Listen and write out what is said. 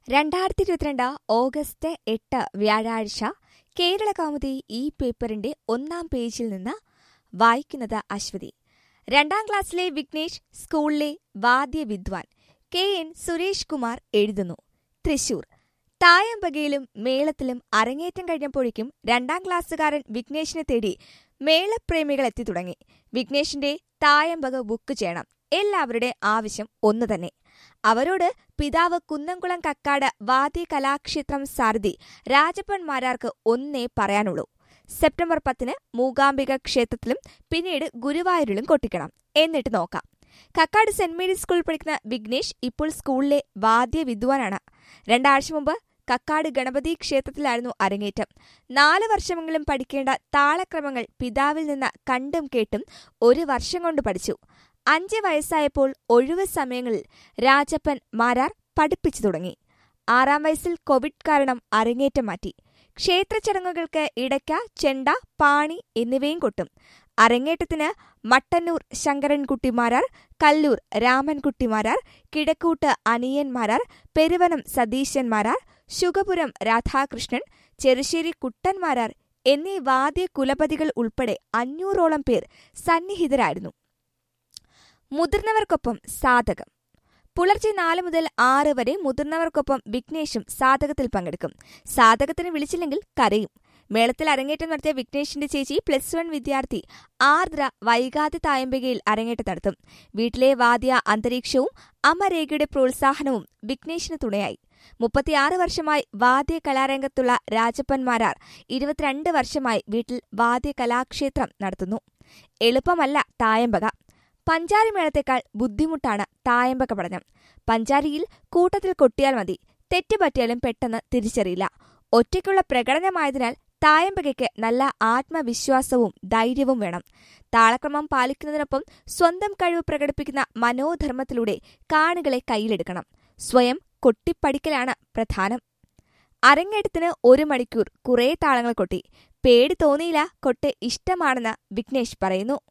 രണ്ടായിരത്തി ഇരുപത്തിരണ്ട് ഓഗസ്റ്റ് എട്ട് വ്യാഴാഴ്ച കേരള കൗമുദി ഈ പേപ്പറിന്റെ ഒന്നാം പേജിൽ നിന്ന് വായിക്കുന്നത് അശ്വതി രണ്ടാം ക്ലാസ്സിലെ വിഘ്നേഷ് സ്കൂളിലെ വാദ്യവിദ്വാൻ കെ എൻ സുരേഷ് കുമാർ എഴുതുന്നു തൃശൂർ തായമ്പകയിലും മേളത്തിലും അരങ്ങേറ്റം കഴിഞ്ഞപ്പോഴേക്കും രണ്ടാം ക്ലാസ്സുകാരൻ വിഘ്നേഷിനെ തേടി മേളപ്രേമികൾ എത്തി തുടങ്ങി വിഘ്നേഷിന്റെ തായമ്പക ബുക്ക് ചെയ്യണം എല്ലാവരുടെ ആവശ്യം ഒന്നു തന്നെ അവരോട് പിതാവ് കുന്നംകുളം കക്കാട് വാദ്യ കലാക്ഷേത്രം സാരഥി രാജപ്പൻ മാരാർക്ക് ഒന്നേ പറയാനുള്ളൂ സെപ്റ്റംബർ പത്തിന് മൂകാംബിക ക്ഷേത്രത്തിലും പിന്നീട് ഗുരുവായൂരിലും കൊട്ടിക്കണം എന്നിട്ട് നോക്കാം കക്കാട് സെന്റ് മേരീസ് സ്കൂളിൽ പഠിക്കുന്ന വിഘ്നേഷ് ഇപ്പോൾ സ്കൂളിലെ വാദ്യവിദ്വാനാണ് രണ്ടാഴ്ച മുമ്പ് കക്കാട് ഗണപതി ക്ഷേത്രത്തിലായിരുന്നു അരങ്ങേറ്റം നാല് വർഷമെങ്കിലും പഠിക്കേണ്ട താളക്രമങ്ങൾ പിതാവിൽ നിന്ന് കണ്ടും കേട്ടും ഒരു വർഷം കൊണ്ട് പഠിച്ചു അഞ്ച് വയസ്സായപ്പോൾ ഒഴിവ് സമയങ്ങളിൽ രാജപ്പൻ മാരാർ പഠിപ്പിച്ചു തുടങ്ങി ആറാം വയസ്സിൽ കോവിഡ് കാരണം അരങ്ങേറ്റം മാറ്റി ക്ഷേത്ര ചടങ്ങുകൾക്ക് ഇടയ്ക്ക ചെണ്ട പാണി എന്നിവയും കൊട്ടും അരങ്ങേറ്റത്തിന് മട്ടന്നൂർ ശങ്കരൻകുട്ടിമാരാർ കല്ലൂർ രാമൻകുട്ടിമാരാർ കിഴക്കൂട്ട് അനിയന്മാരാർ പെരുവനം സതീശന്മാരാർ ശുഗപുരം രാധാകൃഷ്ണൻ ചെറുശ്ശേരി കുട്ടന്മാരാർ എന്നീ വാദ്യ കുലപതികൾ ഉൾപ്പെടെ അഞ്ഞൂറോളം പേർ സന്നിഹിതരായിരുന്നു മുതിർന്നവർക്കൊപ്പം സാധകം പുലർച്ചെ നാല് മുതൽ ആറ് വരെ മുതിർന്നവർക്കൊപ്പം വിഘ്നേഷും സാധകത്തിൽ പങ്കെടുക്കും സാധകത്തിന് വിളിച്ചില്ലെങ്കിൽ കരയും മേളത്തിൽ അരങ്ങേറ്റം നടത്തിയ വിഘ്നേഷിന്റെ ചേച്ചി പ്ലസ് വൺ വിദ്യാർത്ഥി ആർദ്ര വൈകാതെ തായമ്പകയിൽ അരങ്ങേറ്റം നടത്തും വീട്ടിലെ വാദ്യ അന്തരീക്ഷവും അമരേഖയുടെ പ്രോത്സാഹനവും വിഘ്നേഷിന് തുണയായി മുപ്പത്തിയാറ് വർഷമായി വാദ്യ കലാരംഗത്തുള്ള രാജപ്പൻമാരാർ ഇരുപത്തിരണ്ട് വർഷമായി വീട്ടിൽ വാദ്യ കലാക്ഷേത്രം നടത്തുന്നു എളുപ്പമല്ല തായമ്പക പഞ്ചാരിമേളത്തെക്കാൾ ബുദ്ധിമുട്ടാണ് തായമ്പക പഠനം പഞ്ചാരിയിൽ കൂട്ടത്തിൽ കൊട്ടിയാൽ മതി തെറ്റുപറ്റിയാലും പെട്ടെന്ന് തിരിച്ചറിയില്ല ഒറ്റയ്ക്കുള്ള പ്രകടനമായതിനാൽ തായമ്പകയ്ക്ക് നല്ല ആത്മവിശ്വാസവും ധൈര്യവും വേണം താളക്രമം പാലിക്കുന്നതിനൊപ്പം സ്വന്തം കഴിവ് പ്രകടിപ്പിക്കുന്ന മനോധർമ്മത്തിലൂടെ കാണികളെ കയ്യിലെടുക്കണം സ്വയം കൊട്ടിപ്പടിക്കലാണ് പ്രധാനം അരങ്ങേറ്റത്തിന് ഒരു മണിക്കൂർ കുറേ താളങ്ങൾ കൊട്ടി പേടി തോന്നിയില്ല കൊട്ട് ഇഷ്ടമാണെന്ന് വിഘ്നേഷ് പറയുന്നു